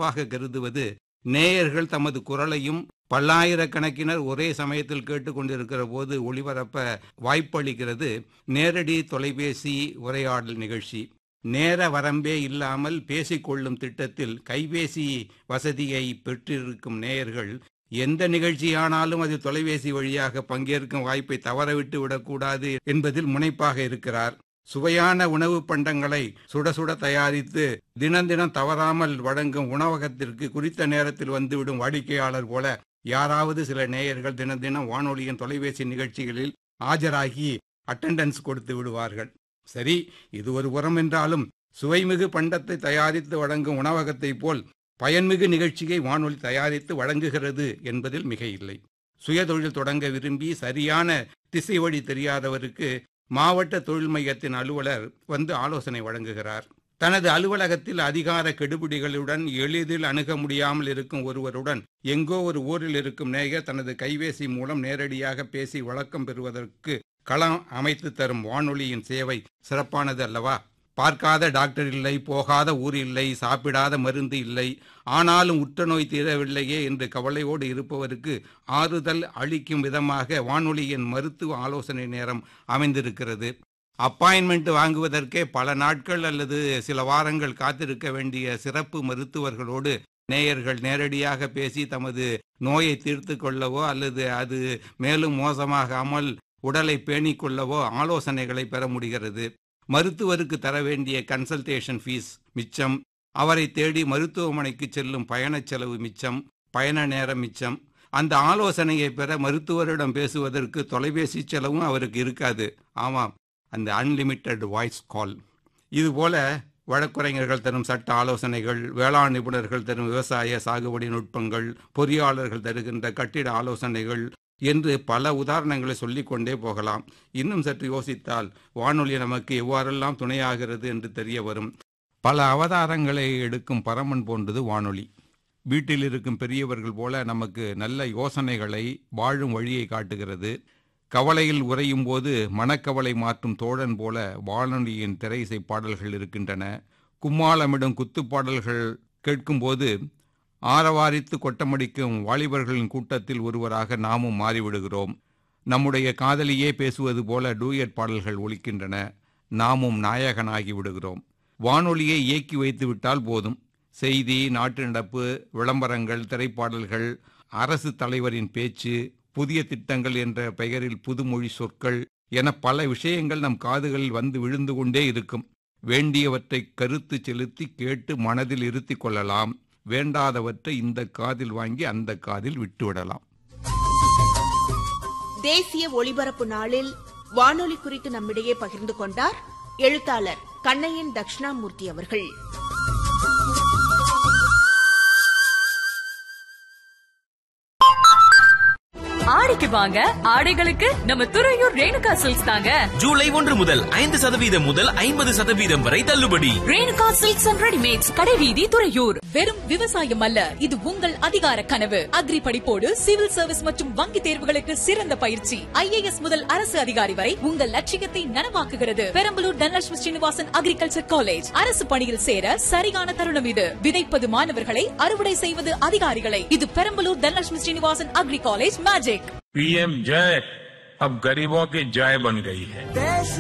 சிறப்பாக கருதுவது நேயர்கள் தமது குரலையும் பல்லாயிரக்கணக்கினர் ஒரே சமயத்தில் கேட்டுக்கொண்டிருக்கிற போது ஒளிபரப்ப வாய்ப்பளிக்கிறது நேரடி தொலைபேசி உரையாடல் நிகழ்ச்சி நேர வரம்பே இல்லாமல் பேசிக்கொள்ளும் திட்டத்தில் கைபேசி வசதியை பெற்றிருக்கும் நேயர்கள் எந்த நிகழ்ச்சியானாலும் அது தொலைபேசி வழியாக பங்கேற்கும் வாய்ப்பை தவறவிட்டு விடக்கூடாது என்பதில் முனைப்பாக இருக்கிறார் சுவையான உணவு பண்டங்களை சுட சுட தயாரித்து தினம் தினம் தவறாமல் வழங்கும் உணவகத்திற்கு குறித்த நேரத்தில் வந்துவிடும் வாடிக்கையாளர் போல யாராவது சில நேயர்கள் தினம் தினம் வானொலியின் தொலைபேசி நிகழ்ச்சிகளில் ஆஜராகி அட்டெண்டன்ஸ் கொடுத்து விடுவார்கள் சரி இது ஒரு புறம் என்றாலும் சுவைமிகு பண்டத்தை தயாரித்து வழங்கும் உணவகத்தைப் போல் பயன்மிகு நிகழ்ச்சியை வானொலி தயாரித்து வழங்குகிறது என்பதில் மிக இல்லை சுயதொழில் தொடங்க விரும்பி சரியான திசை வழி தெரியாதவருக்கு மாவட்ட தொழில் மையத்தின் அலுவலர் வந்து ஆலோசனை வழங்குகிறார் தனது அலுவலகத்தில் அதிகார கெடுபிடிகளுடன் எளிதில் அணுக முடியாமல் இருக்கும் ஒருவருடன் எங்கோ ஒரு ஊரில் இருக்கும் நேயர் தனது கைபேசி மூலம் நேரடியாக பேசி வழக்கம் பெறுவதற்கு களம் அமைத்து தரும் வானொலியின் சேவை சிறப்பானது அல்லவா பார்க்காத டாக்டர் இல்லை போகாத ஊர் இல்லை சாப்பிடாத மருந்து இல்லை ஆனாலும் உற்ற நோய் தீரவில்லையே என்று கவலையோடு இருப்பவருக்கு ஆறுதல் அளிக்கும் விதமாக வானொலியின் மருத்துவ ஆலோசனை நேரம் அமைந்திருக்கிறது அப்பாயின்மெண்ட் வாங்குவதற்கே பல நாட்கள் அல்லது சில வாரங்கள் காத்திருக்க வேண்டிய சிறப்பு மருத்துவர்களோடு நேயர்கள் நேரடியாக பேசி தமது நோயை தீர்த்து கொள்ளவோ அல்லது அது மேலும் மோசமாகாமல் உடலை பேணிக் கொள்ளவோ ஆலோசனைகளை பெற முடிகிறது மருத்துவருக்கு தர வேண்டிய கன்சல்டேஷன் ஃபீஸ் மிச்சம் அவரை தேடி மருத்துவமனைக்கு செல்லும் பயணச் செலவு மிச்சம் பயண நேரம் மிச்சம் அந்த ஆலோசனையை பெற மருத்துவரிடம் பேசுவதற்கு தொலைபேசி செலவும் அவருக்கு இருக்காது ஆமாம் அந்த அன்லிமிட்டெட் வாய்ஸ் கால் இதுபோல வழக்குரைஞர்கள் தரும் சட்ட ஆலோசனைகள் வேளாண் நிபுணர்கள் தரும் விவசாய சாகுபடி நுட்பங்கள் பொறியாளர்கள் தருகின்ற கட்டிட ஆலோசனைகள் என்று பல உதாரணங்களை சொல்லிக்கொண்டே போகலாம் இன்னும் சற்று யோசித்தால் வானொலி நமக்கு எவ்வாறெல்லாம் துணையாகிறது என்று தெரிய வரும் பல அவதாரங்களை எடுக்கும் பரமன் போன்றது வானொலி வீட்டில் இருக்கும் பெரியவர்கள் போல நமக்கு நல்ல யோசனைகளை வாழும் வழியை காட்டுகிறது கவலையில் உறையும் போது மனக்கவலை மாற்றும் தோழன் போல வானொலியின் திரைசை பாடல்கள் இருக்கின்றன கும்மாளமிடும் குத்துப்பாடல்கள் கேட்கும்போது ஆரவாரித்து கொட்டமடிக்கும் வாலிபர்களின் கூட்டத்தில் ஒருவராக நாமும் மாறிவிடுகிறோம் நம்முடைய காதலியே பேசுவது போல டூயட் பாடல்கள் ஒலிக்கின்றன நாமும் நாயகனாகி விடுகிறோம் வானொலியை இயக்கி வைத்து விட்டால் போதும் செய்தி நாட்டு நடப்பு விளம்பரங்கள் திரைப்பாடல்கள் அரசு தலைவரின் பேச்சு புதிய திட்டங்கள் என்ற பெயரில் புதுமொழி சொற்கள் என பல விஷயங்கள் நம் காதுகளில் வந்து விழுந்து கொண்டே இருக்கும் வேண்டியவற்றை கருத்து செலுத்தி கேட்டு மனதில் இருத்தி கொள்ளலாம் வேண்டாதவற்றை இந்த காதில் வாங்கி அந்த காதில் விட்டுவிடலாம் தேசிய ஒளிபரப்பு நாளில் வானொலி குறித்து நம்மிடையே பகிர்ந்து கொண்டார் எழுத்தாளர் கண்ணையன் தட்சிணாமூர்த்தி அவர்கள் ஆடிக்கு வாங்க ஆடைகளுக்கு நம்ம துறையூர் ரேணுகா சில்க்ஸ் தாங்க ஜூலை ஒன்று முதல் ஐந்து சதவீதம் முதல் ஐம்பது சதவீதம் வரை தள்ளுபடி ரேணுகா சில்க்ஸ் அண்ட் ரெடிமேட்ஸ் கடைவீதி துறையூர் வெறும் விவசாயம் அல்ல இது உங்கள் அதிகார கனவு அக்ரி படிப்போடு சிவில் சர்வீஸ் மற்றும் வங்கி தேர்வுகளுக்கு சிறந்த பயிற்சி ஐஏஎஸ் முதல் அரசு அதிகாரி வரை உங்கள் லட்சியத்தை நனவாக்குகிறது பெரம்பலூர் தனலட்சுமி ஸ்ரீனிவாசன் அக்ரிகல்ச்சர் காலேஜ் அரசு பணியில் சேர சரியான தருணம் இது விதைப்பது மாணவர்களை அறுவடை செய்வது அதிகாரிகளை இது Perambalur Dhanalakshmi Srinivasan agri college magic PM जय अब गरीबों की जय बन गई है देश